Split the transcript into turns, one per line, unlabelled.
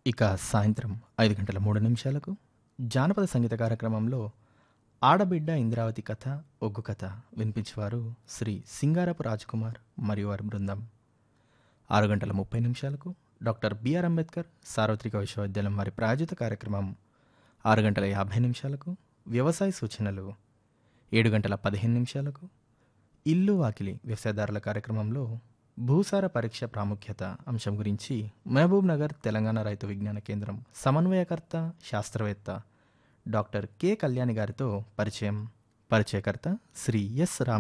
ఇక సాయంత్రం ఐదు గంటల మూడు నిమిషాలకు జానపద సంగీత కార్యక్రమంలో ఆడబిడ్డ ఇంద్రావతి కథ ఒగ్గు కథ వినిపించేవారు శ్రీ సింగారపు రాజ్కుమార్ మరియు వారి బృందం ఆరు గంటల ముప్పై నిమిషాలకు డాక్టర్ బిఆర్ అంబేద్కర్ సార్వత్రిక విశ్వవిద్యాలయం వారి ప్రాయోజిత కార్యక్రమం ఆరు గంటల యాభై నిమిషాలకు వ్యవసాయ సూచనలు ఏడు గంటల పదిహేను నిమిషాలకు ఇల్లు వాకిలి వ్యవసాయదారుల కార్యక్రమంలో భూసార పరీక్ష ప్రాముఖ్యత అంశం గురించి మహబూబ్ నగర్ తెలంగాణ రైతు విజ్ఞాన కేంద్రం సమన్వయకర్త శాస్త్రవేత్త డాక్టర్ కె కళ్యాణి గారితో పరిచయం పరిచయకర్త శ్రీ ఎస్ రామ్